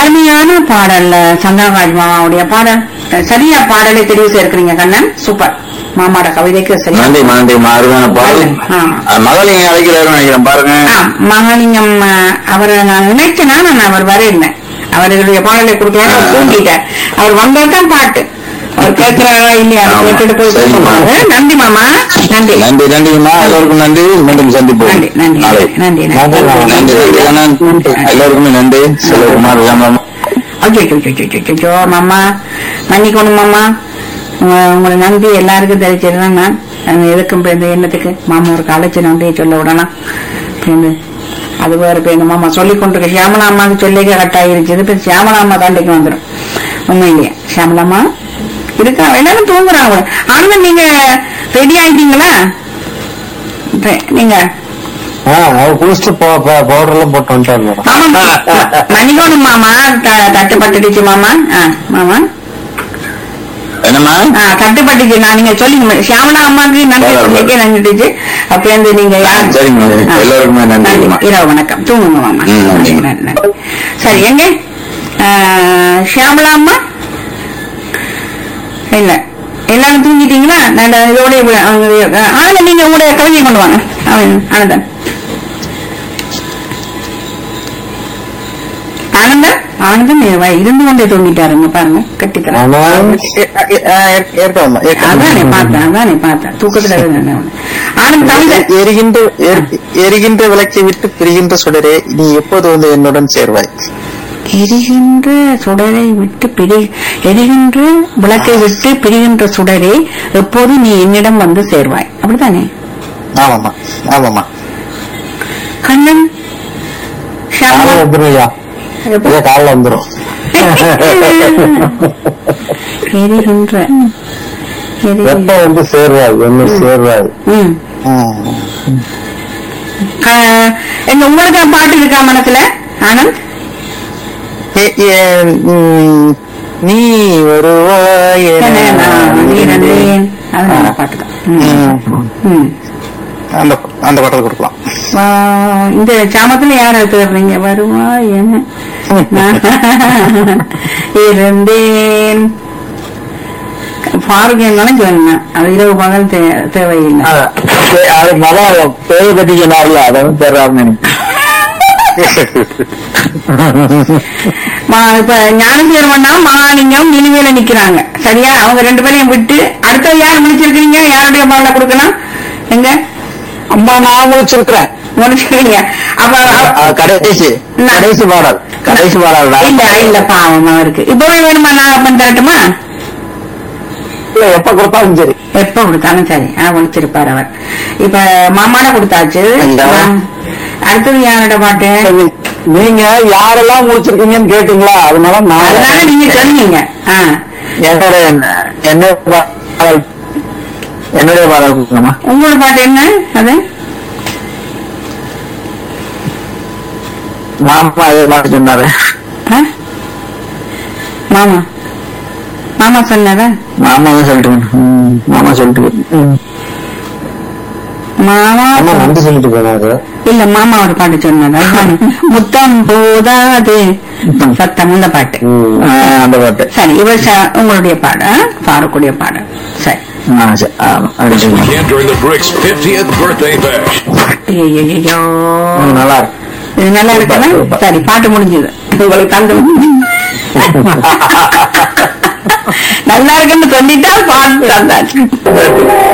அருமையான பாடல் சந்தாராஜ் மாமாவுடைய பாடல் சரியா பாடலை தெரிவு செய்யிருக்கிறீங்க கண்ணன் சூப்பர் மாமாட கவிதைக்கு சரியா நன்றி நன்றி அருமையான பாடல் ஆ. மகளிங்க அழைக்கிறாரு நினைக்கிறேன் பாருங்க ஆ, மகாலிங்கம் ஆ, அவரை நான் நினைச்சேனா நான் அவர் வரையில அவர்களுடைய பாடலை கொடுக்கலாம் ஆ. தூங்கிட்டார் அவர் வந்தாதான் பாட்டு அவர் கேட்கிறாரா இல்லையா அதை ஆமா. கேட்டுட்டு போய் சரி, தூங்குவாரு. மாமா. நன்றி மாமா நன்றி நன்றி நன்றிங்கம்மா எல்லோருக்கும் நன்றி மீண்டும் சந்திப்போம் நன்றி நன்றி நாளை நன்றி நன்றி நன்றி கண்ணன். எல்லோருக்குமே நன்றி செல்வகுமார் ராமராமன் அச்சோ மாமா மன்னிக்கணும் மாமா உங்க- உங்களை நம்பி எல்லாருக்கும் தெரிச்சிருந்தேன் நான் நான் எதுக்கும் இப்ப இந்த எண்ணத்துக்கு மாமா ஒரு காலேஜ் நம்பி சொல்ல விடலாம் பிறந்து அது வேற இப்ப எங்க மாமா சொல்லி கொண்டிருக்க சியாமலா அம்மாவுக்கு சொல்லிக்க கட்டாயிருச்சு இப்ப சியாமலா அம்மா தாண்டிக்கு வந்துடும் உண்மையிலேயே சியாமலாமா இருக்கா எல்லாரும் தூங்குறாங்க ஆனா நீங்க ரெடி ஆயிட்டீங்களா இப்ப நீங்க ஆ அவர் குளிச்சுட்டு பவுடர் எல்லாம் போட்டு வந்துட்டாரு மேடம் ஆமா மன்னிக்கணும் மாமா த- தட்டுப்பட்டுடுச்சு மாமா ஆ, மாமா என்னம்மா ஆ, தட்டுப்பட்டுச்சு நான் நீங்க சொல்லிங்க சியாமலா அம்மாவுக்கு நன்றி பரவாயில்ல. சொல்லிக்க நன்றிடுச்சு அப்ப இருந்து நீங்க யார் சரிங்க ஆ. எல்லோருக்குமே நன்றிங்கம்மா இரவு வணக்கம் தூங்குங்க மாமா ம், நன்றி. நன்றி, நன்றி. சரி எங்க ஆ, சியாமலா அம்மா இல்ல எல்லாரும் தூங்கிட்டீங்களா நான் இதோட ஆனந்த நீங்க உங்களுடைய கவிதையை கொண்டு வாங்க அவன் ஆனந்தன் ஆனந்தன் ஆனந்தன் வ- இருந்து கொண்டே தூங்கிட்டாருங்க பாருங்க கட்டித்தரேன் ஆனா ஏற்கனவே அதானே பார்த்தேன் அதானே பார்த்தேன் தூக்கத்துல இருந்தேன் நான். ஆனந்த் கவிதை எரிகின்ற எரி- எரிகின்ற விளக்கை விட்டு பிரிகின்ற சுடரே நீ எப்போது வந்து என்னுடன் சேர்வாய் எரிகின்ற சுடரை விட்டு பிரி எரிகின்ற விளக்கை விட்டு பிரிகின்ற சுடரே எப்போது நீ என்னிடம் வந்து சேர்வாய் அப்படித்தானே ஆமாமா ஆமாமா கண்ணன் ஷாமா காலைல வந்துரும் ஐயா ஐயா காலைல வந்துரும் எரிகின்ற எரி- எப்ப வந்து சேர்வாய் என்ன சேர்வாய் ம். ம். க- எங்க உங்களுக்கு பாட்டு இருக்கா மனசுல ஆனந்த் ஏ- ஏ- ம், நீ வருவாய் என என்ன நான் வீரனேன். அது நல்ல பாட்டு தான் ம். ம். ம். அந்த அந்த பாட்டத்தை கொடுக்கலாம் வா, இந்த சாமத்துல யார் எடுத்துக்கிறீங்க வருவா என்ன நான் இருந்தேன் பாருங்கன்னாலும் சொன்னேன் அது இரவு பகல் தே- தேவையில்லை அது மதம் பேய் பத்தி சொன்னார்ல அதான் சேர்றாருன்னு மா- இப்ப ஞானசேரவண்ணா மகாலிங்கம் இனிமேல நிக்கிறாங்க சரியா அவங்க ரெண்டு பேரையும் விட்டு அடுத்த யார் முடிச்சிருக்கீங்க யாருடைய பாடல கொடுக்கலாம் எங்க அம்மா நான் முடிச்சிருக்கிறேன் முடிச்சிருக்கீங்க அப்ப அவ- கடைசி நான்- கடைசி பாடல் கடைசி பாடல் தான். இல்ல இல்ல பாவம் அவருக்கு இப்பவே வேணுமா நான் பண்ண தரட்டுமா இல்ல, எப்ப கொடுத்தாலும் சரி எப்ப கொடுத்தாலும் சரி ஆ முடிச்சிருப்பார் அவர் இப்ப மாமாட கொடுத்தாச்சு ஐயா. ஆ. அடுத்தது யாரோட பாட்டு சரி, நீங்க யாரெல்லாம் முடிச்சிருக்கீங்கன்னு கேட்டீங்களா அதனால அதனால நான் நீங்க சொன்னீங்க ஆ. என்னோட என்ன பாடல் என்னுடைய பாடல் கொடுக்கணுமா உங்களோட பாட்டு என்ன அது மாமா அதே பாட்டு சொன்னாரு ஆ? மாமா மாமா சொன்னதா மாமா தான் சொல்லிட்டு ம், மாமா சொல்லிட்டு ம். மாமா மாமா நன்றி சொல்லிட்டு போனாரு இல்ல மாமா ஒரு பாட்டு சொன்னதா முத்தம் போதாது சத்தம் இந்த பாட்டு ம், ஆ, அந்த பாட்டு சரி இவர் ச- உங்களுடைய பாடு ஆ? பாருக்குடைய பாடு சரி ஆ, சரி, ஆ, அப்படி சொல்லுங்க. Again during the Bricks 50th birthday bash. ஐயையையோ. ம், நல்லா இருக்கு இது நல்லா இருக்குல்ல சூப்பர். சரி பாட்டு முடிஞ்சது உங்களுக்கு தந்து நல்லா இருக்குன்னு சொல்லிட்டா பாட்டு தந்தாச்சு